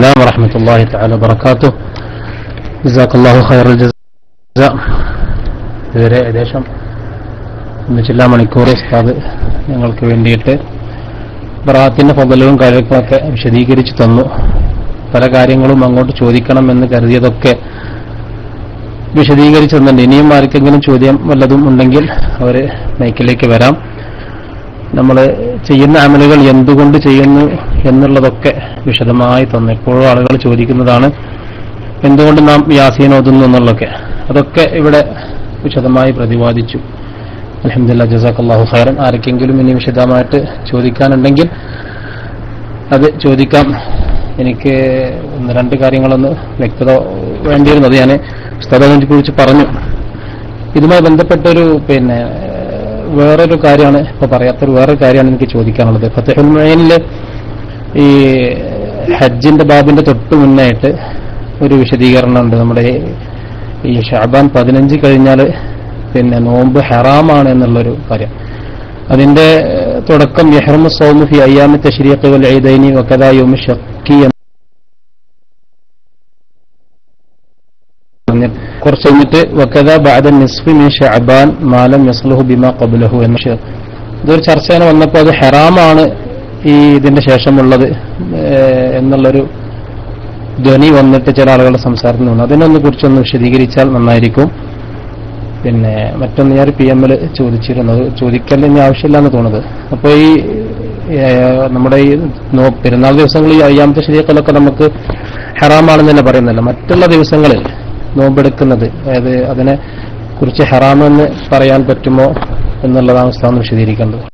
السلام ورحمة الله تعالى وبركاته جزاك الله خير الجزاء ഇതുവരെ ഏകദേശം ഒന്നിച്ചില്ലാ മണിക്കൂർ ഉസ്താദ് ഞങ്ങൾക്ക് വേണ്ടിയിട്ട് ബറാത്തിന്റെ ഫضലവും കാര്യങ്ങളൊക്കെ വിശദീകരിച്ചു തന്നു പല കാര്യങ്ങളും അങ്ങോട്ട് ചോദിക്കണം എന്ന് കരുതിയതൊക്കെ വിശദീകരിച്ചു തന്നിട്ടുണ്ട് ഇനിയും ആർക്കെങ്കിലും ചോദ്യം വല്ലതും ഉണ്ടെങ്കിൽ അവർ മൈക്കിലേക്ക് വരാം നമ്മൾ ചെയ്യുന്ന അമലുകൾ എന്തുകൊണ്ട് ചെയ്യുന്നു എന്നുള്ളതൊക്കെ വിശദമായി തന്നു എപ്പോഴും ആളുകൾ ചോദിക്കുന്നതാണ് എന്തുകൊണ്ട് നാം യാസീൻ ഓതുന്നു എന്നുള്ളതൊക്കെ അതൊക്കെ ഇവിടെ വിശദമായി പ്രതിപാദിച്ചു അലഹമില്ല ജസാഖല്ലാഹു ഖൈറൻ ആർക്കെങ്കിലും ഇനി വിശദമായിട്ട് ചോദിക്കാനുണ്ടെങ്കിൽ അത് ചോദിക്കാം എനിക്ക് ഒന്ന് രണ്ട് കാര്യങ്ങളൊന്ന് വ്യക്തത വേണ്ടിയിരുന്നത് ഞാൻ സ്ഥലത്തെ കുറിച്ച് പറഞ്ഞു ഇതുമായി ബന്ധപ്പെട്ടൊരു പിന്നെ വേറൊരു കാര്യമാണ് ഇപ്പൊ പറയാത്തൊരു വേറൊരു കാര്യമാണ് എനിക്ക് ചോദിക്കാനുള്ളത് ഫത്തഹുൽ മൊയ്നില് ഈ ഹജ്ജിന്റെ ബാബിന്റെ തൊട്ട് മുന്നായിട്ട് ഒരു വിശദീകരണം ഉണ്ട് നമ്മുടെ ഈ ഷാബാൻ പതിനഞ്ച് കഴിഞ്ഞാൽ പിന്നെ നോമ്പ് ഹറാമാണ് എന്നുള്ളൊരു കാര്യം അതിന്റെ തുടക്കം യഹ്റമു സൗമു ഫി അയ്യാമി തശ്രീഖ് വൽ ഈദൈനി വകദാ യൗമു ഷക്കി കുറച്ച് കഴിഞ്ഞിട്ട് വക്കത ബാദ നിസ്ഫി മിൻ ഷഅബാൻ മാലം യസ്ലുഹു ബിമാ ഖബ്ലഹു എന്ന ഷ- ഇതൊരു ചർച്ച ഇങ്ങനെ വന്നപ്പോൾ അത് ഹറാമാണ് ഈ ഇതിന്റെ ശേഷമുള്ളത് ഏഹ്, എന്നുള്ളൊരു ധ്വനി വന്നിട്ട് ചില ആളുകളുടെ സംസാരത്തിൽ നിന്ന് അതിനൊന്ന് കുറിച്ചൊന്ന് വിശദീകരിച്ചാൽ നന്നായിരിക്കും പിന്നെ മറ്റൊന്ന് ഞാൻ പി എമ്മിൽ ചോദിച്ചിരുന്നത് ചോദിക്കൽ ഇനി ആവശ്യമില്ല എന്ന് തോന്നുന്നത് അപ്പോൾ ഈ ഏഹ്, നമ്മുടെ ഈ നോ- പെരുന്നാൾ ദിവസങ്ങളിൽ ഈ അയ്യാമത്തെ ശരീരത്തിലൊക്കെ നമുക്ക് ഹറാമാണെന്ന് തന്നെ പറയുന്നില്ല മറ്റുള്ള ദിവസങ്ങളിൽ നോമ്പെടുക്കുന്നത് അതായത് അതിനെ കുറിച്ച് ഹറാമെന്ന് പറയാൻ പറ്റുമോ എന്നുള്ളതാണ് സ്ഥാനം വിശദീകരിക്കേണ്ടത്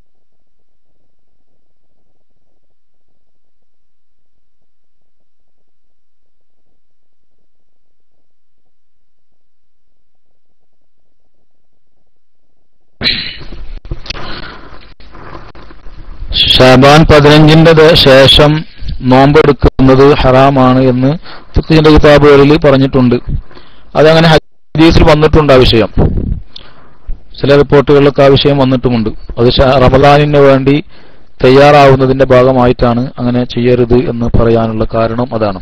ഷാബാൻ പതിനഞ്ചിന്റെ ദ- ശേഷം നോമ്പെടുക്കുന്നത് ഹറാമാണ് എന്ന് ഫിഖിന്റെ കിതാബുകളിൽ പറഞ്ഞിട്ടുണ്ട് അതങ്ങനെ ഹദീസിൽ വന്നിട്ടുണ്ട് ആ വിഷയം ചില റിപ്പോർട്ടുകളിലൊക്കെ ആ വിഷയം വന്നിട്ടുമുണ്ട് അത് ഷ- റമദാനിന് വേണ്ടി തയ്യാറാവുന്നതിന്റെ ഭാഗമായിട്ടാണ് അങ്ങനെ ചെയ്യരുത് എന്ന് പറയാനുള്ള കാരണം അതാണ്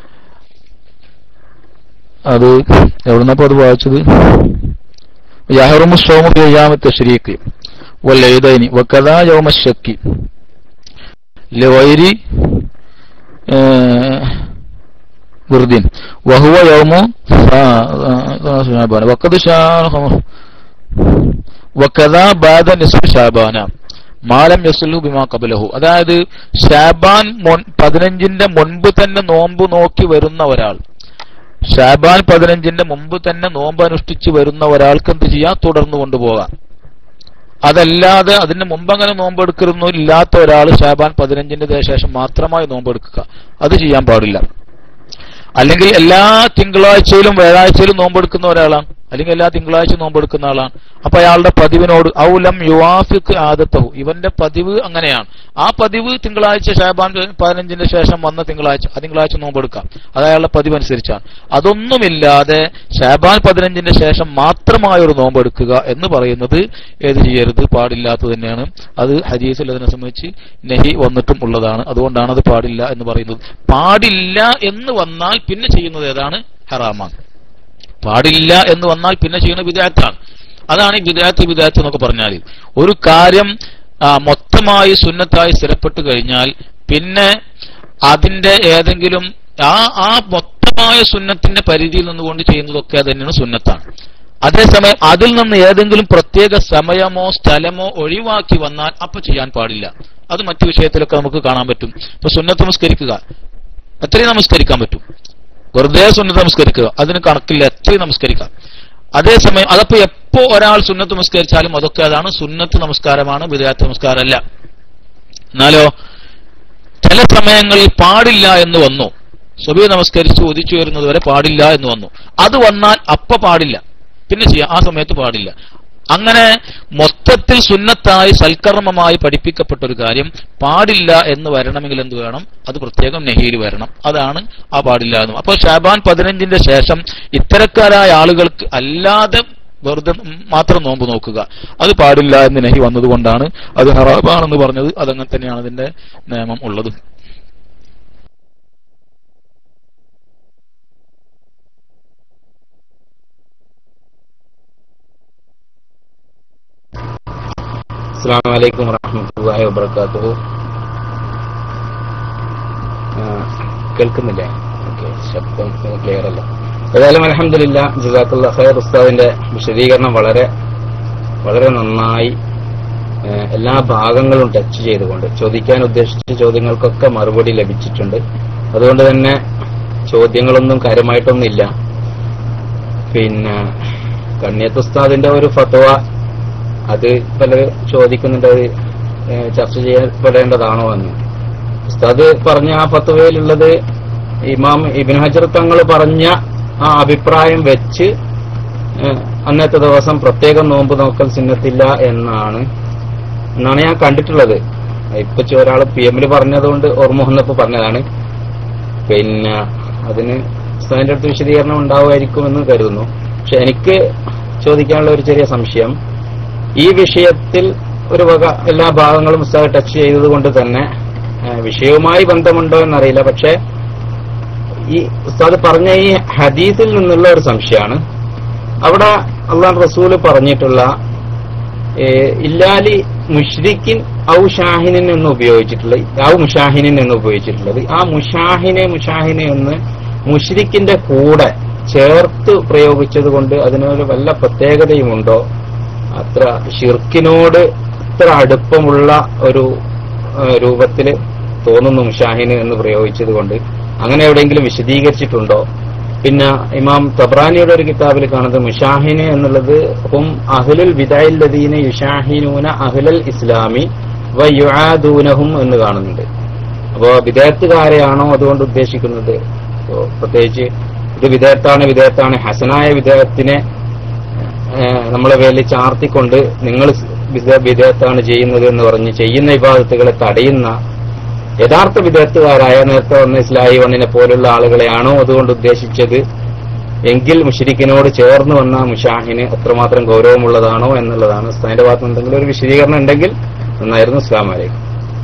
അത് എവിടുന്നപ്പോ അത് വായിച്ചത് യഹറുമു സോമു ബിയ്യാമത്തെ ശരീക്ക് والعيدين وكذا يوم الشك لغير آه، ورد وهو يوم شعبان وقد شاء وكذا بعد نصف شعبان മാലം യസുലു ബിമാ കബലഹു അതായത് ഷാബാൻ മുൻ- പതിനഞ്ചിന്റെ മുൻപ് തന്നെ നോമ്പ് നോക്കി വരുന്ന ഒരാൾ ഷാബാൻ പതിനഞ്ചിന്റെ മുമ്പ് തന്നെ നോമ്പ് അനുഷ്ഠിച്ച് വരുന്ന ഒരാൾക്ക് എന്ത് ചെയ്യാം തുടർന്നു കൊണ്ടുപോകാം അതല്ലാതെ അതിന് മുമ്പ് അങ്ങനെ നോമ്പെടുക്കുന്നു ഇല്ലാത്ത ഒരാൾ ഷാബാൻ പതിനഞ്ചിന്റെ ശേഷം മാത്രമായി നോമ്പെടുക്കുക അത് ചെയ്യാൻ പാടില്ല അല്ലെങ്കിൽ എല്ലാ തിങ്കളാഴ്ചയിലും വ്യാഴാഴ്ചയിലും നോമ്പെടുക്കുന്ന ഒരാളാണ് അല്ലെങ്കിൽ എല്ലാ തിങ്കളാഴ്ചയും നോമ്പെടുക്കുന്ന ആളാണ് അപ്പൊ അയാളുടെ പതിവിനോട് ഔലം യുവാഫിക്ക് ആദത്തഹു ഇവന്റെ പതിവ് അങ്ങനെയാണ് ആ പതിവ് തിങ്കളാഴ്ച ഷാബാൻ പതിനഞ്ചിന് ശേഷം വന്ന തിങ്കളാഴ്ച ആ തിങ്കളാഴ്ച നോമ്പെടുക്കാം അത് അയാളുടെ പതിവ് അനുസരിച്ചാണ് അതൊന്നുമില്ലാതെ ഷാബാൻ പതിനഞ്ചിന് ശേഷം മാത്രമായ ഒരു നോമ്പെടുക്കുക എന്ന് പറയുന്നത് ഏത് ചെയ്യരുത് പാടില്ലാത്തത് തന്നെയാണ് അത് ഹദീസിൽ അതിനെ സംബന്ധിച്ച് നെഹി വന്നിട്ടും ഉള്ളതാണ് അതുകൊണ്ടാണ് അത് പാടില്ല എന്ന് പറയുന്നത് പാടില്ല എന്ന് വന്നാൽ പിന്നെ ചെയ്യുന്നത് ഏതാണ് ഹറാമാണ് പാടില്ല എന്ന് വന്നാൽ പിന്നെ ചെയ്യുന്ന വിദാത്താണ് അതാണ് ഈ വിദാത്ത് വിദാത്ത് എന്നൊക്കെ പറഞ്ഞാൽ ഒരു കാര്യം ആ, മൊത്തമായി സുന്നത്തായി സ്ഥിരപ്പെട്ടു കഴിഞ്ഞാൽ പിന്നെ അതിന്റെ ഏതെങ്കിലും ആ ആ മൊത്തമായ സുന്നത്തിന്റെ പരിധിയിൽ നിന്നുകൊണ്ട് ചെയ്യുന്നതൊക്കെ അത് തന്നെയാണ് സുന്നത്താണ് അതേസമയം അതിൽ നിന്ന് ഏതെങ്കിലും പ്രത്യേക സമയമോ സ്ഥലമോ ഒഴിവാക്കി വന്നാൽ അപ്പൊ ചെയ്യാൻ പാടില്ല അത് മറ്റു വിഷയത്തിലൊക്കെ നമുക്ക് കാണാൻ പറ്റും ഇപ്പൊ സുന്നത്ത് നമസ്കരിക്കുക എത്രയും നമസ്കരിക്കാൻ പറ്റും വെറുതെ സുന്നത്ത് നമസ്കരിക്കുക അതിന് കണക്കില്ല എത്രയും നമസ്കരിക്കാം അതേസമയം അതപ്പോ എപ്പോ ഒരാൾ സുന്നത്ത് നമസ്കരിച്ചാലും അതൊക്കെ അതാണ് സുന്നത്ത് നമസ്കാരമാണ് വിദയാത്ത നമസ്കാരമല്ല എന്നാലോ ചില സമയങ്ങളിൽ പാടില്ല എന്ന് വന്നു സുബി നമസ്കരിച്ച് ഉദിച്ചു വരുന്നത് വരെ പാടില്ല എന്ന് വന്നു അത് വന്നാൽ അപ്പ പാടില്ല പിന്നെ ചെയ്യാം ആ സമയത്ത് പാടില്ല അങ്ങനെ മൊത്തത്തിൽ സുന്നത്തായി സൽക്കർമ്മമായി പഠിപ്പിക്കപ്പെട്ട ഒരു കാര്യം പാടില്ല എന്ന് വരണമെങ്കിൽ എന്ത് വേണം അത് പ്രത്യേകം നെഹിയിൽ വരണം അതാണ് ആ പാടില്ല എന്ന് അപ്പോൾ ഷാബാൻ പതിനഞ്ചിന്റെ ശേഷം ഇത്തരക്കാരായ ആളുകൾക്ക് അല്ലാതെ വെറുതെ മാത്രം നോമ്പ് നോക്കുക അത് പാടില്ല എന്ന് നെഹി വന്നതുകൊണ്ടാണ് അത് ഹറാബാണെന്ന് പറഞ്ഞത് അതങ്ങനെ തന്നെയാണ് അതിന്റെ നിയമം ഉള്ളത് അസ്സാം വലൈക്കും വറഹമത്തല്ലാഹി വബർക്കാത്തു കേൾക്കുന്നില്ലേ ഓക്കെ ശബ്ദം ക്ലിയർ അല്ല ഏതായാലും അലഹമില്ല ജുസാഖുല്ല ഖൈർ ഉസ്താദിന്റെ വിശദീകരണം വളരെ വളരെ നന്നായി ഏഹ്, എല്ലാ ഭാഗങ്ങളും ടച്ച് ചെയ്തുകൊണ്ട് ചോദിക്കാൻ ഉദ്ദേശിച്ച ചോദ്യങ്ങൾക്കൊക്കെ മറുപടി ലഭിച്ചിട്ടുണ്ട് അതുകൊണ്ട് തന്നെ ചോദ്യങ്ങളൊന്നും കാര്യമായിട്ടൊന്നുമില്ല പിന്നെ കണ്ണിയത്ത് ഉസ്താദിന്റെ ഒരു ഫത്വ അത് പലരും ചോദിക്കുന്നുണ്ട് അത് ഏഹ്, ചർച്ച ചെയ്യപ്പെടേണ്ടതാണോ എന്ന് ഉസ്താദ് പറഞ്ഞ ആ ഫത്വയിലുള്ളത് ഇമാം ഇബിൻ ഹജർ തങ്ങൾ പറഞ്ഞ ആ അഭിപ്രായം വെച്ച് ഏഹ്, അന്നത്തെ ദിവസം പ്രത്യേകം നോമ്പ് നോക്കൽ ചിഹ്നത്തില്ല എന്നാണ് എന്നാണ് ഞാൻ കണ്ടിട്ടുള്ളത് ഇപ്പൊ ഒരാൾ പി എമ്മിൽ പറഞ്ഞതുകൊണ്ട് ഓർമ്മ വന്നപ്പോ പറഞ്ഞതാണ് പിന്നെ അതിന് ഉസ്താദിന്റെ അടുത്ത് വിശദീകരണം ഉണ്ടാവുമായിരിക്കുമെന്ന് കരുതുന്നു പക്ഷെ എനിക്ക് ചോദിക്കാനുള്ള ഒരു ചെറിയ സംശയം ഈ വിഷയത്തിൽ ഒരു വക എല്ലാ ഭാഗങ്ങളും ഉസ്താദ് ടച്ച് ചെയ്തത് കൊണ്ട് തന്നെ ഏഹ്, വിഷയവുമായി ബന്ധമുണ്ടോ എന്നറിയില്ല പക്ഷെ ഈ ഉസ്താദ് പറഞ്ഞ ഈ ഹദീസിൽ നിന്നുള്ള ഒരു സംശയമാണ് അവിടെ അള്ളാഹ് റസൂല് പറഞ്ഞിട്ടുള്ള ഏഹ്, ഇല്ലാലി മുഷ്രിക്കിൻ ഔ ഷാഹിനിൻ എന്ന് ഉപയോഗിച്ചിട്ടുള്ളത് ഔ മുഷാഹിനിൻ എന്ന് ഉപയോഗിച്ചിട്ടുള്ളത് ആ മുഷാഹിനെ മുഷാഹിനെ എന്ന് മുഷ്രിക്കിന്റെ കൂടെ ചേർത്ത് പ്രയോഗിച്ചത് കൊണ്ട് അതിനൊരു വല്ല പ്രത്യേകതയുമുണ്ടോ അത്ര ഷിർക്കിനോട് ഇത്ര അടുപ്പമുള്ള ഒരു ഏഹ്, രൂപത്തില് തോന്നുന്നു മുഷാഹിന് എന്ന് പ്രയോഗിച്ചത് കൊണ്ട് അങ്ങനെ എവിടെയെങ്കിലും വിശദീകരിച്ചിട്ടുണ്ടോ പിന്നെ ഇമാം തബ്രാനിയുടെ ഒരു കിതാബിൽ കാണുന്നത് മുഷാഹിന് എന്നുള്ളത് ഹും അഹ്ലുൽ വിദായില്ലദീന യുഷാഹിനൂന അഹ്ലൽ ഇസ്ലാമി വ യുആദൂനഹും എന്ന് കാണുന്നുണ്ട് അപ്പോ വിദേഹത്തുകാരെയാണോ അതുകൊണ്ട് ഉദ്ദേശിക്കുന്നത് അപ്പോ പ്രത്യേകിച്ച് ഇത് വിദേഹത്താണ് വിദേഹത്താണ് ഹസനായ വിദേഹത്തിനെ ഏഹ്, നമ്മളെ പേരിൽ ചാർത്തിക്കൊണ്ട് നിങ്ങൾ വിദേഹത്താണ് ചെയ്യുന്നത് എന്ന് പറഞ്ഞ് ചെയ്യുന്ന വിഭാഗത്തുകളെ തടയുന്ന യഥാർത്ഥ വിദഗ്ധക്കാരായ നേരത്തെ വന്ന ഇസ്ലാഹി വണ്ണിനെ പോലുള്ള ആളുകളെയാണോ അതുകൊണ്ട് ഉദ്ദേശിച്ചത് എങ്കിൽ മുഷരിക്കിനോട് ചേർന്ന് വന്ന മുഷാഹിന് അത്രമാത്രം ഗൗരവമുള്ളതാണോ എന്നുള്ളതാണ് ഉസ്താദിന്റെ ഭാഗത്ത് നിന്ന് എന്തെങ്കിലും ഒരു വിശദീകരണം ഉണ്ടെങ്കിൽ നന്നായിരുന്നു അസ്ലാം വലൈക്കും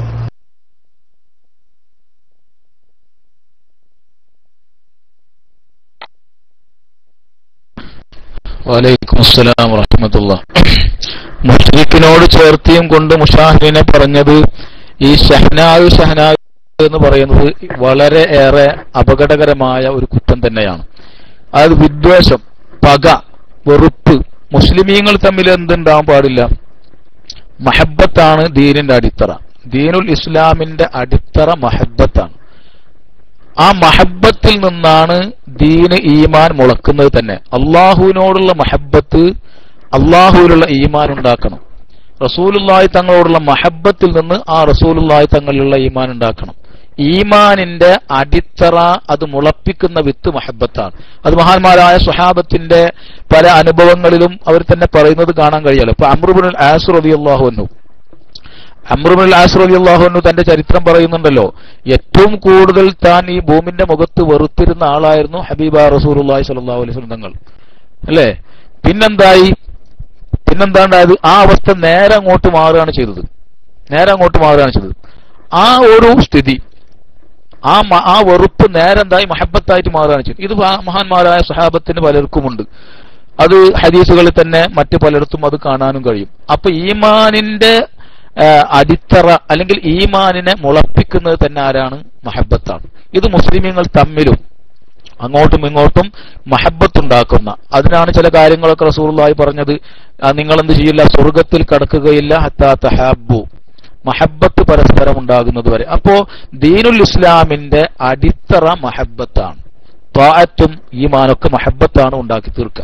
വലൈക്കും അസ്സലാം വറഹമത്തുള്ള മുഷ്രിഖിനോട് ചേർത്തിയും കൊണ്ട് മുഷാഹിനെ പറഞ്ഞത് ഈ ഷഹനാദ് ഷഹനാദ് എന്ന് പറയുന്നത് വളരെ ഏറെ അപകടകരമായ ഒരു കുറ്റം തന്നെയാണ് അതായത് വിദ്വേഷം പക വെറുപ്പ് മുസ്ലിമീങ്ങൾ തമ്മിൽ എന്തുണ്ടാവാൻ പാടില്ല മഹബത്താണ് ദീനിന്റെ അടിത്തറ ദീനുൽ ഇസ്ലാമിന്റെ അടിത്തറ മഹബത്താണ് ആ മഹബത്തിൽ നിന്നാണ് ദീന് ഈമാൻ മുളക്കുന്നത് തന്നെ അള്ളാഹുവിനോടുള്ള മഹബത്ത് അള്ളാഹുവിലുള്ള ഈമാൻ ഉണ്ടാക്കണം റസൂലുള്ളാഹി തങ്ങളോടുള്ള മഹബത്തിൽ നിന്ന് ആ റസൂലുള്ളാഹി തങ്ങളിലുള്ള ഈമാൻ ഉണ്ടാക്കണം ഈമാനിന്റെ അടിത്തറ അത് മുളപ്പിക്കുന്ന വിത്ത് മഹബത്താണ് അത് മഹാന്മാരായ സ്വഹാബത്തിന്റെ പല അനുഭവങ്ങളിലും അവർ തന്നെ പറയുന്നത് കാണാൻ കഴിയാലോ ഇപ്പൊ അമ്രുബുൽ ആസ് റളിയല്ലാഹു അൻഹു അമ്രുബുൽ ആസ് റളിയല്ലാഹു അൻഹു തന്റെ ചരിത്രം പറയുന്നുണ്ടല്ലോ ഏറ്റവും കൂടുതൽ താൻ ഈ ഭൂമിന്റെ മുഖത്ത് വെറുത്തിരുന്ന ആളായിരുന്നു ഹബീബ റസൂലുള്ളാഹി സ്വല്ലല്ലാഹു അലൈഹി വസല്ലം തങ്ങൾ അല്ലേ പിന്നെന്തായി പിന്നെന്താണ്ടായത് ആ അവസ്ഥ നേരെ അങ്ങോട്ട് മാറുകയാണ് ചെയ്തത് നേരെ അങ്ങോട്ട് മാറുകയാണ് ചെയ്തത് ആ ഒരു സ്ഥിതി ആ മ- ആ വെറുപ്പ് നേരെ എന്തായി മഹബത്തായിട്ട് മാറുകയാണ് ചെയ്തത് ഇത് മഹാ- മഹാന്മാരായ സഹാബത്തിന് പലർക്കുമുണ്ട് അത് ഹദീസുകളിൽ തന്നെ മറ്റു പലയിടത്തും അത് കാണാനും കഴിയും അപ്പൊ ഈമാനിന്റെ ആ, അടിത്തറ അല്ലെങ്കിൽ ഈമാനിനെ മുളപ്പിക്കുന്നത് തന്നെ ആരാണ് മഹബത്താണ് ഇത് മുസ്ലിമീങ്ങൾ തമ്മിലും അങ്ങോട്ടും ഇങ്ങോട്ടും മഹബത്തുണ്ടാക്കുന്ന അതിനാണ് ചില കാര്യങ്ങളൊക്കെ റസൂറുള്ളായി പറഞ്ഞത് ആ, നിങ്ങൾ എന്ത് ചെയ്യില്ല സ്വർഗത്തിൽ കടക്കുകയില്ല ഹത്താ തഹാബു മഹബത്ത് പരസ്പരം ഉണ്ടാകുന്നത് വരെ അപ്പോ ദീനുൽ ഇസ്ലാമിന്റെ അടിത്തറ മഹബത്താണ് ത്വാഅത്തും ഈമാനൊക്കെ മഹബത്താണ് ഉണ്ടാക്കി തീർക്കുക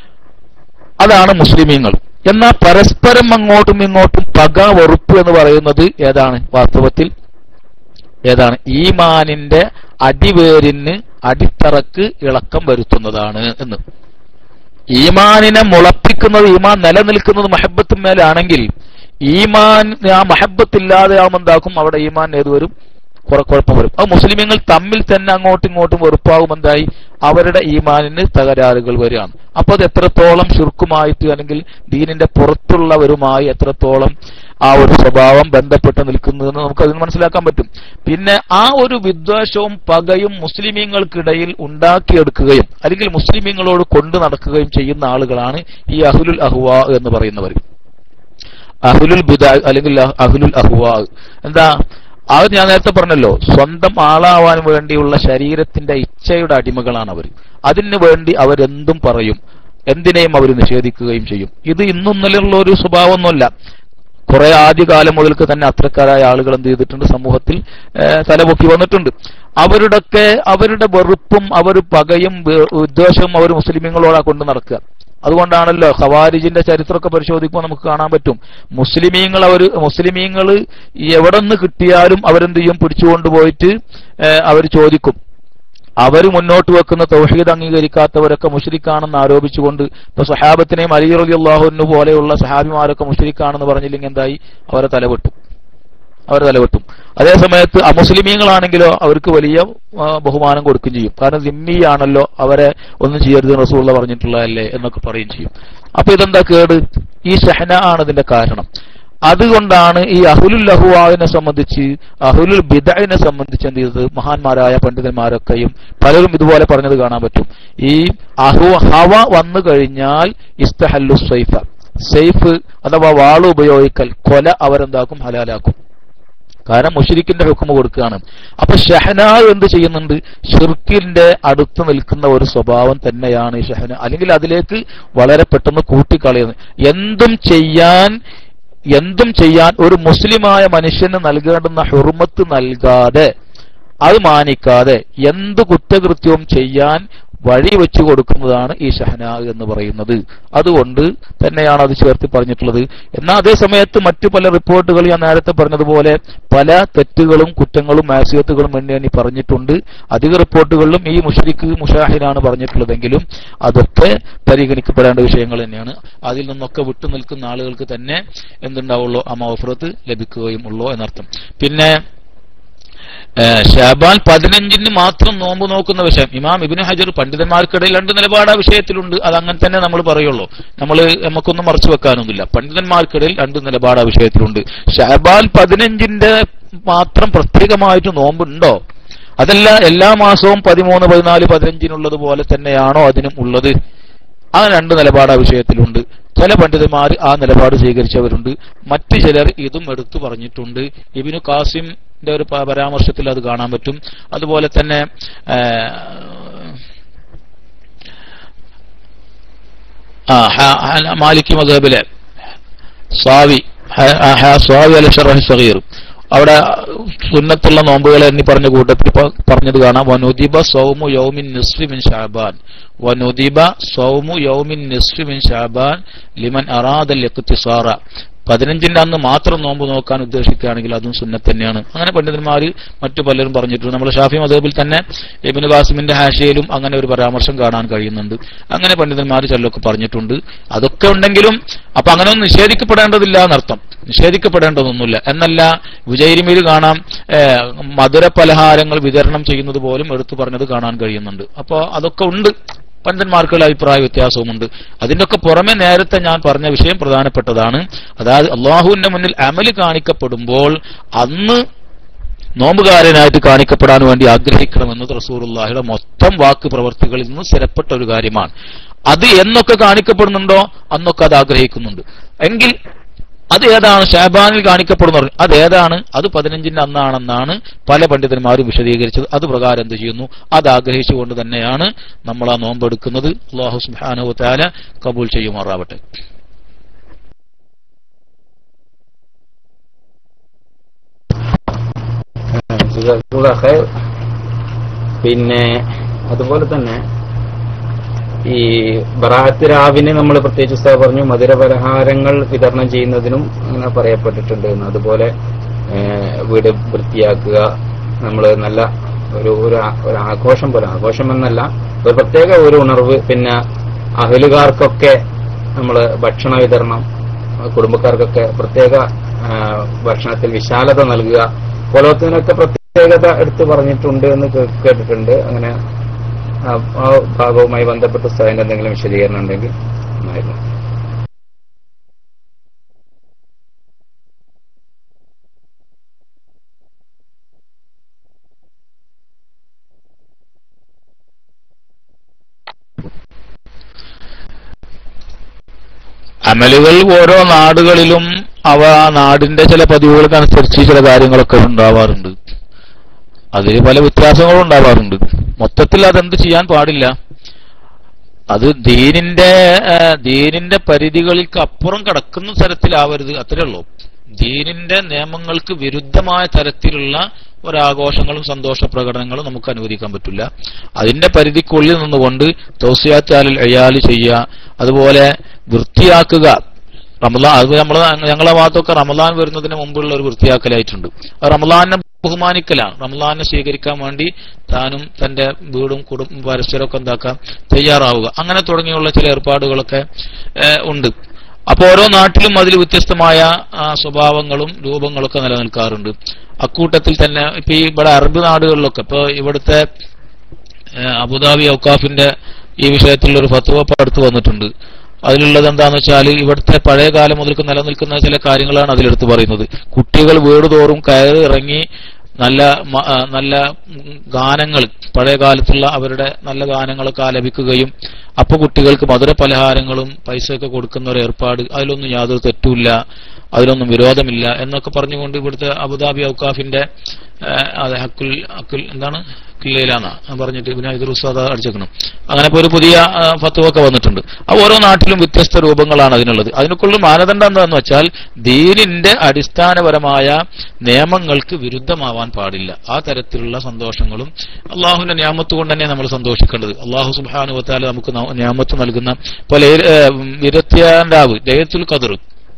അതാണ് മുസ്ലിമീങ്ങൾ എന്നാൽ പരസ്പരം അങ്ങോട്ടും ഇങ്ങോട്ടും പക വെറുപ്പ് എന്ന് പറയുന്നത് ഏതാണ് വാസ്തവത്തിൽ ഏതാണ് ഈമാനിന്റെ അടിവേരിന് അടിത്തറക്ക് ഇളക്കം വരുത്തുന്നതാണ് എന്ന് ഈമാനിനെ മുളപ്പിക്കുന്നത് ഈമാൻ നിലനിൽക്കുന്നത് മഹബത്തും മേലാണെങ്കിൽ ഈമാൻ ആ മഹബത്തില്ലാതെ ആവുമ്പോൾ എന്താക്കും അവിടെ ഈമാൻ ഏത് വരും കുറെ കുഴപ്പം വരും അത് മുസ്ലിമീങ്ങൾ തമ്മിൽ തന്നെ അങ്ങോട്ടും ഇങ്ങോട്ടും വെറുപ്പാകും എന്തായി അവരുടെ ഈമാനിന് തകരാറുകൾ വരികയാണ് അപ്പൊ അത് എത്രത്തോളം ശുർക്കുമായിട്ട് അല്ലെങ്കിൽ ദീനിന്റെ പുറത്തുള്ളവരുമായി എത്രത്തോളം ആ ഒരു സ്വഭാവം ബന്ധപ്പെട്ട് നിൽക്കുന്നതെന്ന് നമുക്ക് അതിന് മനസ്സിലാക്കാൻ പറ്റും പിന്നെ ആ ഒരു വിദ്വേഷവും പകയും മുസ്ലിമീങ്ങൾക്കിടയിൽ ഉണ്ടാക്കിയെടുക്കുകയും അല്ലെങ്കിൽ മുസ്ലിമീങ്ങളോട് കൊണ്ടു നടക്കുകയും ചെയ്യുന്ന ആളുകളാണ് ഈ അഹുലുൽ അഹ്വ എന്ന് പറയുന്നവർ അഹുലുൽ ബിദ അല്ലെങ്കിൽ അഹുലുൽ അഹ്വാ എന്താ അത് ഞാൻ നേരത്തെ പറഞ്ഞല്ലോ സ്വന്തം ആളാവാൻ വേണ്ടിയുള്ള ശരീരത്തിന്റെ ഇച്ഛയുടെ അടിമകളാണ് അവർ അതിനു വേണ്ടി അവരെന്തും പറയും എന്തിനേയും അവർ നിഷേധിക്കുകയും ചെയ്യും ഇത് ഇന്നും നിലയുള്ള ഒരു സ്വഭാവമൊന്നുമല്ല കുറെ ആദ്യകാലം മുതൽക്ക് തന്നെ അത്രക്കാരായ ആളുകൾ എന്ത് ചെയ്തിട്ടുണ്ട് സമൂഹത്തിൽ ഏഹ്, തലപൊക്കി വന്നിട്ടുണ്ട് അവരുടെയൊക്കെ അവരുടെ വെറുപ്പും അവർ പകയും വെ- വിദ്വേഷവും അവർ മുസ്ലിമീങ്ങളോടാ കൊണ്ട് നടക്കുക അതുകൊണ്ടാണല്ലോ ഖവാരിജിന്റെ ചരിത്രമൊക്കെ പരിശോധിക്കുമ്പോൾ നമുക്ക് കാണാൻ പറ്റും മുസ്ലിമീങ്ങൾ അവർ മുസ്ലിമീങ്ങൾ എവിടെ നിന്ന് കിട്ടിയാലും അവരെന്ത് ചെയ്യും പിടിച്ചുകൊണ്ടുപോയിട്ട് അവർ ചോദിക്കും അവർ മുന്നോട്ട് വെക്കുന്ന തൗഹീദ് അംഗീകരിക്കാത്തവരൊക്കെ മുഷരിക്കാണെന്ന് ആരോപിച്ചുകൊണ്ട് ഇപ്പൊ സഹാബത്തിനെയും അലി റലി അള്ളാഹുവിന് പോലെയുള്ള സഹാബിമാരൊക്കെ മുഷരിക്കാണെന്ന് പറഞ്ഞില്ലെങ്കിൽ എന്തായി അവരെ തലവെട്ടും അവരെ തലവെട്ടും അതേ സമയത്ത് അമുസ്ലിമീങ്ങളാണെങ്കിലോ അവർക്ക് വലിയ ആ, ബഹുമാനം കൊടുക്കുകയും ചെയ്യും കാരണം സിമ്മിയാണല്ലോ അവരെ ഒന്നും ചെയ്യരുത് റസൂള്ള പറഞ്ഞിട്ടുള്ളതല്ലേ എന്നൊക്കെ പറയുകയും ചെയ്യും അപ്പൊ ഇതെന്താ കേട് ഈ ഷഹന ആണ് ഇതിന്റെ കാരണം അതുകൊണ്ടാണ് ഈ അഹുലുൽ അഹുവാവിനെ സംബന്ധിച്ച് അഹുലുൽ ബിദഇനെ സംബന്ധിച്ച് എന്ത് ചെയ്തത് മഹാന്മാരായ പണ്ഡിതന്മാരൊക്കെയും പലരും ഇതുപോലെ പറഞ്ഞത് കാണാൻ പറ്റും ഈ അഹു ഹവ വന്നു കഴിഞ്ഞാൽ ഇസ്തഹല്ലു സൈഫ സൈഫ് അഥവാ വാള് ഉപയോഗിക്കൽ കൊല അവരെന്താക്കും ഹലാലാക്കും കാരണം മുഷരിക്കിന്റെ ഹുക്കുമ കൊടുക്കുകയാണ് അപ്പൊ ഷഹന എന്ത് ചെയ്യുന്നുണ്ട് ഷിർക്കിന്റെ അടുത്ത് നിൽക്കുന്ന ഒരു സ്വഭാവം തന്നെയാണ് ഈ ഷഹന അല്ലെങ്കിൽ അതിലേക്ക് വളരെ പെട്ടെന്ന് കൂട്ടിക്കളയുന്നത് എന്തും ചെയ്യാൻ എന്തും ചെയ്യാൻ ഒരു മുസ്ലിമായ മനുഷ്യന് നൽകേണ്ടുന്ന ഹുർമത്ത് നൽകാതെ അത് മാനിക്കാതെ എന്ത് കുറ്റകൃത്യവും ചെയ്യാൻ വഴി വെച്ചു കൊടുക്കുന്നതാണ് ഈ ഷഹന എന്ന് പറയുന്നത് അതുകൊണ്ട് തന്നെയാണ് അത് ചേർത്ത് പറഞ്ഞിട്ടുള്ളത് എന്നാൽ അതേ സമയത്ത് മറ്റു പല റിപ്പോർട്ടുകൾ ഞാൻ നേരത്തെ പറഞ്ഞതുപോലെ പല തെറ്റുകളും കുറ്റങ്ങളും മാസിയത്തുകളും എണ്ണി എണ്ണി പറഞ്ഞിട്ടുണ്ട് അധിക റിപ്പോർട്ടുകളിലും ഈ മുഷരിക്ക് മുഷാഹിനാണ് പറഞ്ഞിട്ടുള്ളതെങ്കിലും അതൊക്കെ പരിഗണിക്കപ്പെടേണ്ട വിഷയങ്ങൾ തന്നെയാണ് അതിൽ നിന്നൊക്കെ വിട്ടു നിൽക്കുന്ന ആളുകൾക്ക് തന്നെ എന്തുണ്ടാവുള്ളൂ ആ മൗഫറത്ത് ലഭിക്കുകയും ഉള്ളൂ എന്നർത്ഥം പിന്നെ ഏഹ് ഷാബാൻ പതിനഞ്ചിന് മാത്രം നോമ്പ് നോക്കുന്ന വിഷയം ഇമാം ഇബിന് ഹജർ പണ്ഡിതന്മാർക്കിടയിൽ രണ്ട് നിലപാട് ആ വിഷയത്തിലുണ്ട് അത് അങ്ങനെ തന്നെ നമ്മൾ പറയുള്ളൂ നമ്മൾ നമുക്കൊന്നും മറച്ചു വെക്കാനൊന്നുമില്ല പണ്ഡിതന്മാർക്കിടയിൽ രണ്ട് നിലപാട് ആ വിഷയത്തിലുണ്ട് ഷാബാൻ പതിനഞ്ചിന്റെ മാത്രം പ്രത്യേകമായിട്ട് നോമ്പുണ്ടോ അതല്ല എല്ലാ മാസവും പതിമൂന്ന് പതിനാല് പതിനഞ്ചിനുള്ളത് പോലെ തന്നെയാണോ അതിനും ഉള്ളത് ആ രണ്ട് നിലപാട് ആ വിഷയത്തിലുണ്ട് ചില പണ്ഡിതന്മാർ ആ നിലപാട് സ്വീകരിച്ചവരുണ്ട് മറ്റു ചിലർ ഇതും എടുത്തു പറഞ്ഞിട്ടുണ്ട് ഇബിനു കാസിമിന്റെ ഒരു പ- പരാമർശത്തിൽ അത് കാണാൻ പറ്റും അതുപോലെ തന്നെ ആ, ആ ഹ- ഹ- മാലിക് മദബിലെ സ്വാവി ഹ- ഹ- സ്വാവി അൽ ഷറഹ് സഗീർ അവിടെ സുന്നത്തുള്ള നോമ്പുകൾ എന്നീ പറഞ്ഞ കൂട്ടത്തിൽ ഇപ്പൊ പറഞ്ഞത് കാണാം വനുദിബ സൗമു യൗമിൻ നിസ്ഫി മിൻ ഷാബാൻ വനുദിബ സൗമു യൗമിൻ നിസ്ഫി മിൻ ഷാബാൻ ലിമൻ അറാദൽ ഇഖ്തിസാറ പതിനഞ്ചിന്റെ അന്ന് മാത്രം നോമ്പ് നോക്കാൻ ഉദ്ദേശിക്കുകയാണെങ്കിൽ അതും സുന്നത്ത് തന്നെയാണ് അങ്ങനെ പണ്ഡിതന്മാർ മറ്റു പലരും പറഞ്ഞിട്ടുണ്ട് നമ്മൾ ഷാഫി മദബിൽ തന്നെ ഇബിന് ഖാസിമിന്റെ ഹാഷയിലും അങ്ങനെ ഒരു പരാമർശം കാണാൻ കഴിയുന്നുണ്ട് അങ്ങനെ പണ്ഡിതന്മാർ ചിലരൊക്കെ പറഞ്ഞിട്ടുണ്ട് അതൊക്കെ ഉണ്ടെങ്കിലും അപ്പൊ അങ്ങനെ ഒന്നും നിഷേധിക്കപ്പെടേണ്ടതില്ല എന്നർത്ഥം നിഷേധിക്കപ്പെടേണ്ടതൊന്നുമില്ല എന്നല്ല വിജയരിമിയിൽ കാണാം ഏഹ്, മധുര പലഹാരങ്ങൾ വിതരണം ചെയ്യുന്നത് പോലും എടുത്തു പറഞ്ഞത് കാണാൻ കഴിയുന്നുണ്ട് അപ്പോൾ അതൊക്കെ ഉണ്ട് പണ്ഡിതന്മാർക്കുള്ള അഭിപ്രായ വ്യത്യാസവുമുണ്ട് അതിന്റെ ഒക്കെ പുറമെ നേരത്തെ ഞാൻ പറഞ്ഞ വിഷയം പ്രധാനപ്പെട്ടതാണ് അതായത് അള്ളാഹുവിന്റെ മുന്നിൽ അമല് കാണിക്കപ്പെടുമ്പോൾ അന്ന് നോമ്പുകാരനായിട്ട് കാണിക്കപ്പെടാൻ വേണ്ടി ആഗ്രഹിക്കണമെന്നത് റസൂറുല്ലാഹിയുടെ മൊത്തം വാക്ക് പ്രവർത്തികളിൽ നിന്ന് സ്ഥിരപ്പെട്ട ഒരു കാര്യമാണ് അത് എന്നൊക്കെ കാണിക്കപ്പെടുന്നുണ്ടോ അന്നൊക്കെ അത് ആഗ്രഹിക്കുന്നുണ്ട് എങ്കിൽ അത് ഏതാണ് ഷാബാനിൽ കാണിക്കപ്പെടുന്ന അത് ഏതാണ് അത് പതിനഞ്ചിന്റെ അന്നാണെന്നാണ് പല പണ്ഡിതന്മാരും വിശദീകരിച്ചത് അത് പ്രകാരം എന്ത് ചെയ്യുന്നു അത് ആഗ്രഹിച്ചുകൊണ്ട് തന്നെയാണ് നമ്മൾ ആ നോമ്പെടുക്കുന്നത് അള്ളാഹു സുബാനു താല കബൂൽ ചെയ്യുമാറാവട്ടെ ജസാക്കുള്ള ഖൈർ. പിന്നെ അതുപോലെ തന്നെ ഈ ബറാത്ത് രാവിനെ നമ്മൾ പ്രത്യേകിച്ച് ഉസ്താദ് പറഞ്ഞു മധുര പലഹാരങ്ങൾ വിതരണം ചെയ്യുന്നതിനും അങ്ങനെ പറയപ്പെട്ടിട്ടുണ്ട് എന്ന് അതുപോലെ ഏഹ്, വീട് വൃത്തിയാക്കുക നമ്മൾ നല്ല ഒരു ഒരു ആ- ഒരു ആഘോഷം പോലെ ആഘോഷം എന്നല്ല ഒരു പ്രത്യേക ഒരു ഉണർവ് പിന്നെ അഹലുകാർക്കൊക്കെ നമ്മൾ ഭക്ഷണ വിതരണം കുടുംബക്കാർക്കൊക്കെ പ്രത്യേക ആ, ഭക്ഷണത്തിൽ വിശാലത നൽകുക പോലത്തിനൊക്കെ പ്രത്യേകത എടുത്തു പറഞ്ഞിട്ടുണ്ട് എന്ന് കേ- കേട്ടിട്ടുണ്ട് അങ്ങനെ ആ ആ ഭാഗവുമായി ബന്ധപ്പെട്ട സ്ഥലം എന്തെങ്കിലും വിശദീകരണം ഉണ്ടെങ്കിൽ നന്നായിരുന്നു അമലുകൾ ഓരോ നാടുകളിലും അവ ആ നാടിന്റെ ചില പതിവുകൾക്കനുസരിച്ച് ചില കാര്യങ്ങളൊക്കെ ഉണ്ടാവാറുണ്ട് അതിൽ പല വ്യത്യാസങ്ങളും ഉണ്ടാവാറുണ്ട് മൊത്തത്തിൽ അതെന്ത് ചെയ്യാൻ പാടില്ല അത് ദീനിന്റെ ആ, ദീനിന്റെ പരിധികൾക്ക് അപ്പുറം കടക്കുന്ന തരത്തിലാവരുത് അത്രേ ഉള്ളൂ ദീനിന്റെ നിയമങ്ങൾക്ക് വിരുദ്ധമായ തരത്തിലുള്ള ഒരാഘോഷങ്ങളും സന്തോഷ പ്രകടനങ്ങളും നമുക്ക് അനുവദിക്കാൻ പറ്റില്ല അതിന്റെ പരിധിക്കുള്ളിൽ നിന്നുകൊണ്ട് തൗസിയാത്താലിൽ അയാല് ചെയ്യുക അതുപോലെ വൃത്തിയാക്കുക റമദാൻ അത് നമ്മളെ ഞങ്ങളെ ഭാഗത്തൊക്കെ റമദാൻ വരുന്നതിന് മുമ്പുള്ള ഒരു വൃത്തിയാക്കലായിട്ടുണ്ട് അത് റമദാനെ ബഹുമാനിക്കലാണ് റമദാനെ സ്വീകരിക്കാൻ വേണ്ടി താനും തന്റെ വീടും കുടുംബ പരസ്പരമൊക്കെ എന്താക്കാം തയ്യാറാവുക അങ്ങനെ തുടങ്ങിയുള്ള ചില ഏർപ്പാടുകളൊക്കെ ഏഹ്, ഉണ്ട് അപ്പൊ ഓരോ നാട്ടിലും അതിൽ വ്യത്യസ്തമായ ആ, സ്വഭാവങ്ങളും രൂപങ്ങളൊക്കെ നിലനിൽക്കാറുണ്ട് അക്കൂട്ടത്തിൽ തന്നെ ഇപ്പൊ ഈ ഇവിടെ അറബ് നാടുകളിലൊക്കെ ഇപ്പൊ ഇവിടുത്തെ ഏഹ്, അബുദാബി ഔക്കാഫിന്റെ ഈ വിഷയത്തിലുള്ള ഒരു ഫത്വ ഇപ്പൊ അടുത്ത് വന്നിട്ടുണ്ട് അതിലുള്ളത് എന്താന്ന് വെച്ചാൽ ഇവിടുത്തെ പഴയ കാലം മുതൽക്ക് നിലനിൽക്കുന്ന ചില കാര്യങ്ങളാണ് അതിലെടുത്ത് പറയുന്നത് കുട്ടികൾ വീട് തോറും കയറി ഇറങ്ങി നല്ല മ- ആ, നല്ല ഗാനങ്ങൾ പഴയ കാലത്തുള്ള അവരുടെ നല്ല ഗാനങ്ങളൊക്കെ ആലപിക്കുകയും അപ്പൊ കുട്ടികൾക്ക് മധുര പലഹാരങ്ങളും പൈസയൊക്കെ കൊടുക്കുന്ന ഒരു ഏർപ്പാട് അതിലൊന്നും യാതൊരു തെറ്റുമില്ല അതിലൊന്നും വിരോധമില്ല എന്നൊക്കെ പറഞ്ഞുകൊണ്ട് ഇവിടുത്തെ അബുദാബി ഔക്കാഫിന്റെ ആ, അതെ ഹക്കുൽ ഹക്കുൽ എന്താണ് കില്ലയിലാന്നാ പറഞ്ഞിട്ട് പിന്നെ ഇത് ഉസ്താദ് അടിച്ചേക്കണം അങ്ങനെ ഇപ്പൊ ഒരു പുതിയ ആ, ഫത്വൊക്കെ വന്നിട്ടുണ്ട് അത് ഓരോ നാട്ടിലും വ്യത്യസ്ത രൂപങ്ങളാണ് അതിനുള്ളത് അതിനൊക്കെയുള്ള മാനദണ്ഡം എന്താന്ന് വെച്ചാൽ ദീനിന്റെ അടിസ്ഥാനപരമായ നിയമങ്ങൾക്ക് വിരുദ്ധമാവാൻ പാടില്ല ആ തരത്തിലുള്ള സന്തോഷങ്ങളും അള്ളാഹുവിന്റെ നിയാമത്ത് കൊണ്ട് തന്നെ നമ്മൾ സന്തോഷിക്കേണ്ടത് അള്ളാഹു സുബാനുവത്താല് നമുക്ക് ന- നിയാമത്ത് നൽകുന്ന ഇപ്പൊ ഇരുപത്തിയാം രാവ് ലയത്തുൽ കദർ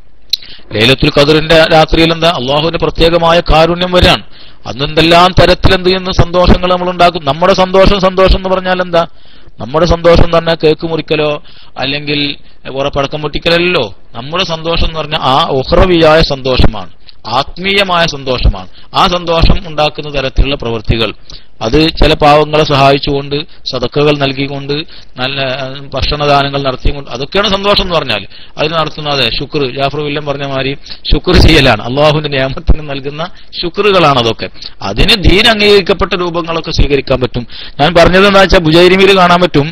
ലൈലത്തുൽ ഖദറിന്റെ രാത്രിയിൽ എന്താ അള്ളാഹുവിന്റെ പ്രത്യേകമായ കാരുണ്യം വരാണ് അന്ന് എന്തെല്ലാം തരത്തിൽ എന്ത് ചെയ്യുന്ന സന്തോഷങ്ങൾ നമ്മൾ ഉണ്ടാക്കും നമ്മുടെ സന്തോഷം സന്തോഷം എന്ന് പറഞ്ഞാൽ എന്താ നമ്മുടെ സന്തോഷം തന്നെ കേക്ക് മുറിക്കലോ അല്ലെങ്കിൽ കുറെ പടക്കം പൊട്ടിക്കലല്ലോ നമ്മുടെ സന്തോഷം എന്ന് പറഞ്ഞാൽ ആ ഉഹ്റവിയായ സന്തോഷമാണ് ആത്മീയമായ സന്തോഷമാണ് ആ സന്തോഷം ഉണ്ടാക്കുന്ന തരത്തിലുള്ള പ്രവൃത്തികൾ അത് ചില പാവങ്ങളെ സഹായിച്ചുകൊണ്ട് സതക്കകൾ നൽകിക്കൊണ്ട് നല്ല ഏഹ്, ഭക്ഷണദാനങ്ങൾ നടത്തിക്കൊണ്ട് അതൊക്കെയാണ് സന്തോഷം എന്ന് പറഞ്ഞാൽ അതിന് നടത്തുന്ന അതെ ശുക്ർ ജാഫർ വില്ലം പറഞ്ഞ മാതിരി ശുക്ർ ചെയ്യലാണ് അള്ളാഹുവിന്റെ നിയമത്തിന് നൽകുന്ന ശുക്റുകളാണ് അതൊക്കെ അതിന് ദീൻ അംഗീകരിക്കപ്പെട്ട രൂപങ്ങളൊക്കെ സ്വീകരിക്കാൻ പറ്റും ഞാൻ പറഞ്ഞത് എന്താ വെച്ചാൽ ബുജൈരിമിയിൽ കാണാൻ പറ്റും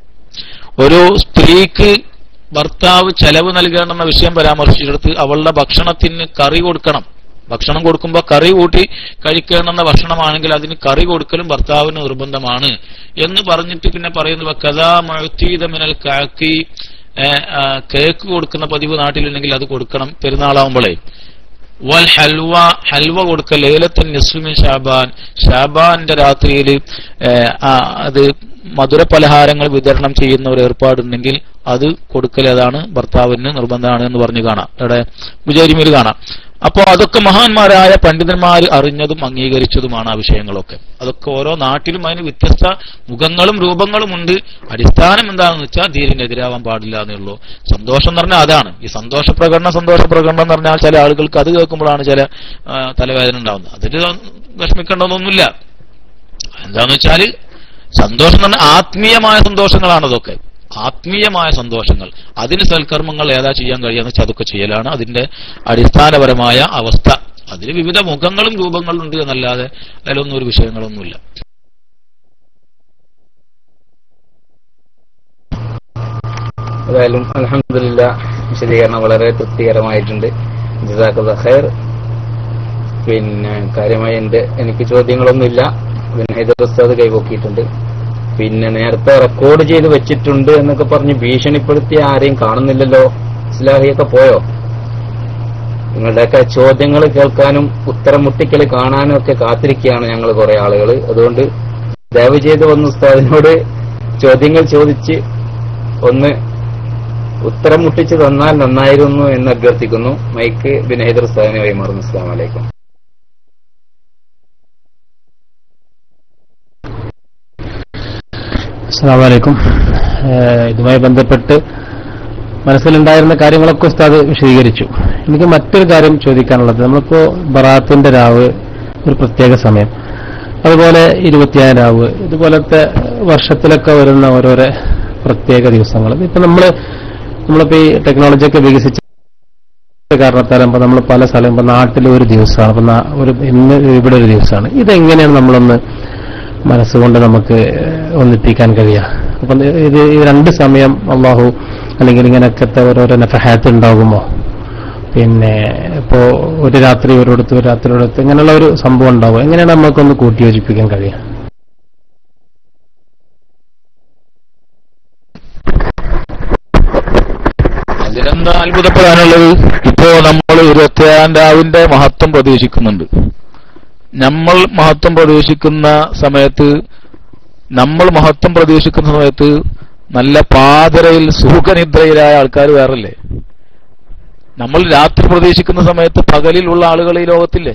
ഒരു സ്ത്രീക്ക് ഭർത്താവ് ചെലവ് നൽകണമെന്ന വിഷയം പരാമർശിച്ചെടുത്ത് അവളുടെ ഭക്ഷണത്തിന് കറി കൊടുക്കണം ഭക്ഷണം കൊടുക്കുമ്പോൾ കറി കൂട്ടി കഴിക്കണമെന്ന ഭക്ഷണമാണെങ്കിൽ അതിന് കറി കൊടുക്കലും ഭർത്താവിന് നിർബന്ധമാണ് എന്ന് പറഞ്ഞിട്ട് പിന്നെ പറയുന്നത് കഥാ മഴത്തീതമിനൽ കാക്കി കേക്ക് കൊടുക്കുന്ന പതിവ് നാട്ടിലുണ്ടെങ്കിൽ അത് കൊടുക്കണം പെരുന്നാളാവുമ്പോഴേ വൽ ഹൽവ ഹൽവ കൊടുക്കൽ ലേലത്തിൻ നിസ്മിൻ ഷാബാൻ ഷാബാന്റെ രാത്രിയിൽ അത് മധുര പലഹാരങ്ങൾ വിതരണം ചെയ്യുന്ന ഒരു ഏർപ്പാടുണ്ടെങ്കിൽ അത് കൊടുക്കൽ അതാണ് ഭർത്താവിന് നിർബന്ധമാണ് എന്ന് പറഞ്ഞു കാണാം ഇവിടെ മുജാരിമിൽ കാണാം അപ്പോൾ അതൊക്കെ മഹാന്മാരായ പണ്ഡിതന്മാർ അറിഞ്ഞതും അംഗീകരിച്ചതുമാണ് ആ വിഷയങ്ങളൊക്കെ അതൊക്കെ ഓരോ നാട്ടിലും അതിന് വ്യത്യസ്ത മുഖങ്ങളും രൂപങ്ങളും ഉണ്ട് അടിസ്ഥാനം എന്താണെന്ന് വെച്ചാൽ ധീരനെതിരാവാൻ പാടില്ല എന്നുള്ളൂ സന്തോഷം എന്ന് പറഞ്ഞാൽ അതാണ് ഈ സന്തോഷ പ്രകടനം സന്തോഷ പ്രകടനം എന്ന് പറഞ്ഞാൽ ചില ആളുകൾക്ക് അത് കേൾക്കുമ്പോഴാണ് ചില ആ, തലവേദന ഉണ്ടാവുന്നത് അതിൽ വിഷമിക്കേണ്ടതൊന്നുമില്ല എന്താന്ന് വെച്ചാൽ സന്തോഷം എന്ന് പറഞ്ഞാൽ ആത്മീയമായ സന്തോഷങ്ങളാണ് അതൊക്കെ ആത്മീയമായ സന്തോഷങ്ങൾ അതിന് സൽക്കർമ്മങ്ങൾ ഏതാ ചെയ്യാൻ കഴിയാന്ന് വെച്ചാൽ അതൊക്കെ ചെയ്യലാണ് അതിന്റെ അടിസ്ഥാനപരമായ അവസ്ഥ അതിൽ വിവിധ മുഖങ്ങളും രൂപങ്ങളും ഉണ്ട് എന്നല്ലാതെ അതിലൊന്നും ഒരു വിഷയങ്ങളൊന്നുമില്ല ഏതായാലും അലഹമില്ല വിശദീകരണം വളരെ തൃപ്തികരമായിട്ടുണ്ട് ജസാഖുല്ല ഖൈർ പിന്നെ കാര്യമായി എന്റെ എനിക്ക് ചോദ്യങ്ങളൊന്നുമില്ല പിന്നെ ഹൈദർ ഉസ്താദ് കൈപൊക്കിയിട്ടുണ്ട് പിന്നെ നേരത്തെ റെക്കോർഡ് ചെയ്ത് വെച്ചിട്ടുണ്ട് എന്നൊക്കെ പറഞ്ഞ് ഭീഷണിപ്പെടുത്തി ആരെയും കാണുന്നില്ലല്ലോ ഇസ്ലാഹിയൊക്കെ പോയോ നിങ്ങളുടെയൊക്കെ ചോദ്യങ്ങൾ കേൾക്കാനും ഉത്തരം മുട്ടിക്കൽ കാണാനും ഒക്കെ കാത്തിരിക്കുകയാണ് ഞങ്ങൾ കുറെ ആളുകൾ അതുകൊണ്ട് ദയവ് ചെയ്ത് വന്ന് ഉസ്താദിനോട് ചോദ്യങ്ങൾ ചോദിച്ച് ഒന്ന് ഉത്തരം മുട്ടിച്ച് തന്നാൽ നന്നായിരുന്നു എന്ന് അഭ്യർത്ഥിക്കുന്നു മൈക്ക് ബിൻ ഹൈദർ ഉസ്താദിനെ കൈമാറുന്നു അസ്സാം വലൈക്കും അസ്സാമലൈക്കും ഇതുമായി ബന്ധപ്പെട്ട് മനസ്സിലുണ്ടായിരുന്ന കാര്യങ്ങളൊക്കെ ഉസ്താദ് വിശദീകരിച്ചു എനിക്ക് മറ്റൊരു കാര്യം ചോദിക്കാനുള്ളത് നമ്മളിപ്പോ ബറാത്തിന്റെ രാവ് ഒരു പ്രത്യേക സമയം അതുപോലെ ഇരുപത്തിയായിരം രാവ് ഇതുപോലത്തെ വർഷത്തിലൊക്കെ വരുന്ന ഓരോരോ പ്രത്യേക ദിവസങ്ങൾ ഇപ്പൊ നമ്മള് നമ്മളിപ്പോ ഈ ടെക്നോളജി ഒക്കെ വികസിച്ച കാരണത്താൽ ഇപ്പൊ നമ്മൾ പല സ്ഥലം ഇപ്പൊ നാട്ടിൽ ഒരു ദിവസമാണ് ഇപ്പൊ നാ- ഒരു ഇന്ന് ഇവിടെ ഒരു ദിവസമാണ് ഇതെങ്ങനെയാണ് നമ്മളൊന്ന് മനസ്സുകൊണ്ട് നമുക്ക് ഒന്നിപ്പിക്കാൻ കഴിയുക അപ്പൊ ഇത് ഈ രണ്ട് സമയം അള്ളാഹു അല്ലെങ്കിൽ ഇങ്ങനെയൊക്കെ ഓരോരോ നഫഹാത്ത് ഉണ്ടാകുമോ പിന്നെ ഇപ്പോ ഒരു രാത്രി ഒരിടത്ത് ഒരു രാത്രി ഒരിടത്ത് ഇങ്ങനെയുള്ള ഒരു സംഭവം ഉണ്ടാവും എങ്ങനെയാണ് നമുക്കൊന്ന് കൂട്ടി യോജിപ്പിക്കാൻ കഴിയുക അതിലെന്താ അത്ഭുതപ്പെടാനുള്ളത് ഇപ്പോ നമ്മൾ ഇരുപത്തിയേഴാം രാവിന്റെ മഹത്വം പ്രതീക്ഷിക്കുന്നുണ്ട് നമ്മൾ മഹത്വം പ്രതീക്ഷിക്കുന്ന സമയത്ത് നമ്മൾ മഹത്വം പ്രതീക്ഷിക്കുന്ന സമയത്ത് നല്ല പാതിരയിൽ സുഖനിദ്രയിലായ ആൾക്കാർ വേറല്ലേ നമ്മൾ രാത്രി പ്രതീക്ഷിക്കുന്ന സമയത്ത് പകലിലുള്ള ആളുകൾ ഈ ലോകത്തില്ലേ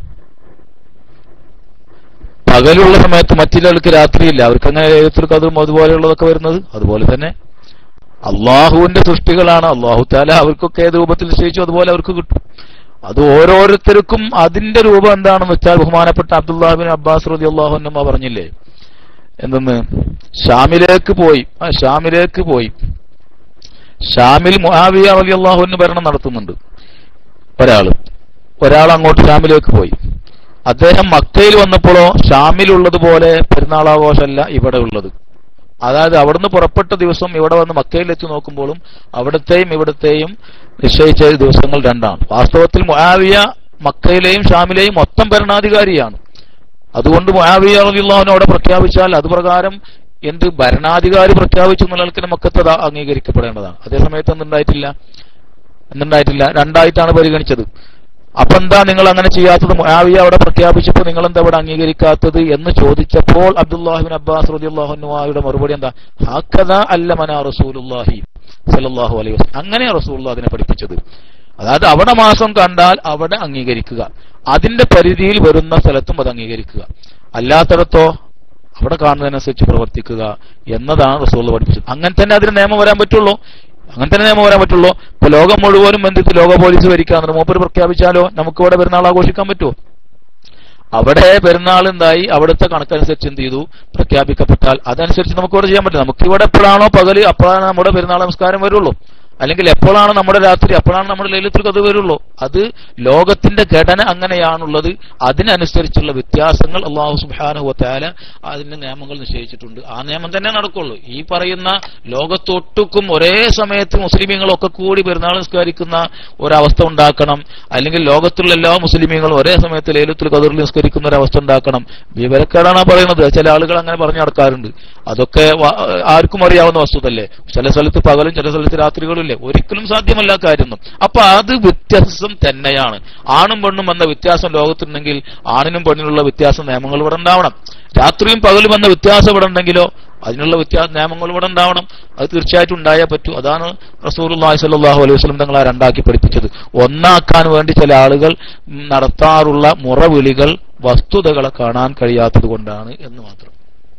പകലുള്ള സമയത്ത് മറ്റുള്ളവർക്ക് രാത്രിയില്ല അവർക്ക് അങ്ങനെ ഏതൊരു കഥയും അതുപോലെയുള്ളതൊക്കെ വരുന്നത് അതുപോലെ തന്നെ അള്ളാഹുവിന്റെ സൃഷ്ടികളാണ് അള്ളാഹു താല അവർക്കൊക്കെ ഏത് രൂപത്തിൽ നിശ്ചയിച്ചു അതുപോലെ അവർക്ക് കിട്ടും അത് ഓരോരുത്തർക്കും അതിന്റെ രൂപം എന്താണെന്ന് വെച്ചാൽ ബഹുമാനപ്പെട്ട അബ്ദുല്ലാഹിബിൻ അബ്ബാസ് റതി അള്ളാഹുന്നമ്മ പറഞ്ഞില്ലേ എന്തെന്ന് ഷാമിലേക്ക് പോയി ആ ഷാമിലേക്ക് പോയി ഷാമിൽ മുഹാവിയ അലി അള്ളാഹുവിന് ഭരണം നടത്തുന്നുണ്ട് ഒരാള് ഒരാൾ അങ്ങോട്ട് ഷാമിലേക്ക് പോയി അദ്ദേഹം മക്കയിൽ വന്നപ്പോഴോ ഷാമിലുള്ളതുപോലെ പെരുന്നാളാഘോഷമല്ല ഇവിടെ ഉള്ളത് അതായത് അവിടുന്ന് പുറപ്പെട്ട ദിവസം ഇവിടെ വന്ന് മക്കയിലെത്തി നോക്കുമ്പോഴും അവിടത്തെയും ഇവിടത്തെയും നിശ്ചയിച്ച ദിവസങ്ങൾ രണ്ടാണ് വാസ്തവത്തിൽ മുആവിയ മക്കയിലെയും ഷാമിലെയും മൊത്തം ഭരണാധികാരിയാണ് അതുകൊണ്ട് മുആവിയ റളിയല്ലാഹു അവിടെ പ്രഖ്യാപിച്ചാൽ അത് പ്രകാരം എന്ത് ഭരണാധികാരി പ്രഖ്യാപിച്ചു എന്നുള്ളതിന് മക്കത്ത് അത് അംഗീകരിക്കപ്പെടേണ്ടതാണ് അതേ സമയത്ത് എന്തുണ്ടായിട്ടില്ല എന്തുണ്ടായിട്ടില്ല രണ്ടായിട്ടാണ് പരിഗണിച്ചത് അപ്പൊ എന്താ നിങ്ങൾ അങ്ങനെ ചെയ്യാത്തത് മുആവിയ അവിടെ പ്രഖ്യാപിച്ചപ്പോൾ നിങ്ങൾ എന്താ ഇവിടെ അംഗീകരിക്കാത്തത് എന്ന് ചോദിച്ചപ്പോൾ അബ്ദുല്ലാഹിബിൻ അബ്ബാസ് റളിയല്ലാഹുനുവായുടെ മറുപടി എന്താ ഹാക്കഥ അല്ലമന റസൂലുള്ളാഹി സല്ലല്ലാഹു അലൈഹി വസല്ലം അങ്ങനെ റസൂലുള്ള അതിനെ പഠിപ്പിച്ചത് അതായത് അവിടെ മാസം കണ്ടാൽ അവിടെ അംഗീകരിക്കുക അതിന്റെ പരിധിയിൽ വരുന്ന സ്ഥലത്തും അത് അംഗീകരിക്കുക അല്ലാത്തടത്തോ അവിടെ കാണുന്നതിനനുസരിച്ച് പ്രവർത്തിക്കുക എന്നതാണ് റസൂൽ പഠിപ്പിച്ചത് അങ്ങനെ തന്നെ അതിന് നിയമം വരാൻ പറ്റുള്ളൂ അങ്ങനെ തന്നെ നിയമം വരാൻ പറ്റുള്ളൂ ഇപ്പൊ ലോകം മുഴുവനും എന്തിട്ട് ലോക പോലീസ് ഭരിക്കാന്ന് മൂപ്പര് പ്രഖ്യാപിച്ചാലോ നമുക്ക് ഇവിടെ പെരുന്നാൾ ആഘോഷിക്കാൻ പറ്റുമോ അവിടെ പെരുന്നാൾ എന്തായി അവിടുത്തെ കണക്കനുസരിച്ച് എന്ത് ചെയ്തു പ്രഖ്യാപിക്കപ്പെട്ടാൽ അതനുസരിച്ച് നമുക്ക് ഇവിടെ ചെയ്യാൻ പറ്റും നമുക്ക് ഇവിടെ എപ്പോഴാണോ പകല് അപ്പോഴാണ് നമ്മുടെ പെരുന്നാൾ നമസ്കാരം വരുള്ളൂ അല്ലെങ്കിൽ എപ്പോഴാണ് നമ്മുടെ രാത്രി അപ്പോഴാണ് നമ്മുടെ ലളിതത്തിൽ അത് വരുള്ളൂ അത് ലോകത്തിന്റെ ഘടന അങ്ങനെയാണുള്ളത് അതിനനുസരിച്ചുള്ള വ്യത്യാസങ്ങൾ അള്ളാഹു സുബാനുഹത്താല അതിന്റെ നിയമങ്ങൾ നിശ്ചയിച്ചിട്ടുണ്ട് ആ നിയമം തന്നെ നടക്കുള്ളൂ ഈ പറയുന്ന ലോകത്തൊട്ടുക്കും ഒരേ സമയത്ത് മുസ്ലിമീങ്ങളൊക്കെ കൂടി പെരുന്നാൾ നിസ്കരിക്കുന്ന ഒരവസ്ഥ ഉണ്ടാക്കണം അല്ലെങ്കിൽ ലോകത്തുള്ള എല്ലാ മുസ്ലിമീങ്ങളും ഒരേ സമയത്ത് ലേലത്തിൽ കതിറിൽ നിസ്കരിക്കുന്ന ഒരവസ്ഥ ഉണ്ടാക്കണം വിവരക്കേടാണ് പറയുന്നത് ചില ആളുകൾ അങ്ങനെ പറഞ്ഞു നടക്കാറുണ്ട് അതൊക്കെ വ- ആർക്കും അറിയാവുന്ന വസ്തുതല്ലേ ചില സ്ഥലത്ത് പകലും ചില സ്ഥലത്ത് രാത്രികളും ഇല്ലേ ഒരിക്കലും സാധ്യമല്ല കാര്യമൊന്നും അപ്പൊ അത് വ്യത്യാസം തന്നെയാണ് ആണും പെണ്ണും എന്ന വ്യത്യാസം ലോകത്തുണ്ടെങ്കിൽ ആണിനും പെണ്ണിനുള്ള വ്യത്യാസം നിയമങ്ങൾ ഇവിടെ ഉണ്ടാവണം രാത്രിയും പകലും എന്ന വ്യത്യാസം ഇവിടെ ഉണ്ടെങ്കിലോ അതിനുള്ള വ്യത്യാസ നിയമങ്ങൾ ഇവിടെ ഉണ്ടാവണം അത് തീർച്ചയായിട്ടും ഉണ്ടായേ പറ്റൂ അതാണ് റസൂൽ സല്ലാഹു അലൈഹി വസ്ലം തങ്ങളെ രണ്ടാക്കി പഠിപ്പിച്ചത് ഒന്നാക്കാൻ വേണ്ടി ചില ആളുകൾ ഉം, നടത്താറുള്ള മുറവിളികൾ വസ്തുതകളെ കാണാൻ കഴിയാത്തത് കൊണ്ടാണ് എന്ന് മാത്രം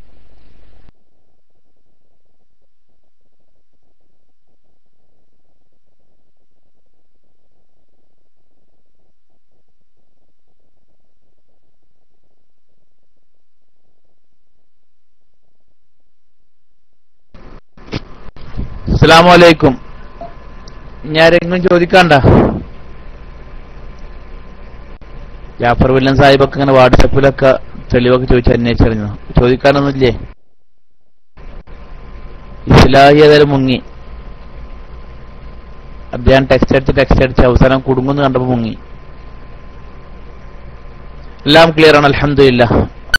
അസ്സലാമു അലൈക്കും ഞാരെങ്കിലും ചോദിക്കാണ്ട ജാഫർ വില്ലൻ സാഹിബൊക്കെ ഇങ്ങനെ വാട്സപ്പിലൊക്കെ തെളിവൊക്കെ ചോദിച്ച് അന്വേഷിച്ചറിഞ്ഞു ചോദിക്കാനൊന്നുമില്ലേ ഇസ്ലാഹി ഏതായാലും മുങ്ങി അദ്ദേഹം ടെക്സ്റ്റ് അടിച്ച് ടെക്സ്റ്റ് അടിച്ച് അവസാനം കുടുങ്ങുന്നു കണ്ടപ്പോ മുങ്ങി എല്ലാം ക്ലിയർ ആണ് അലഹമില്ല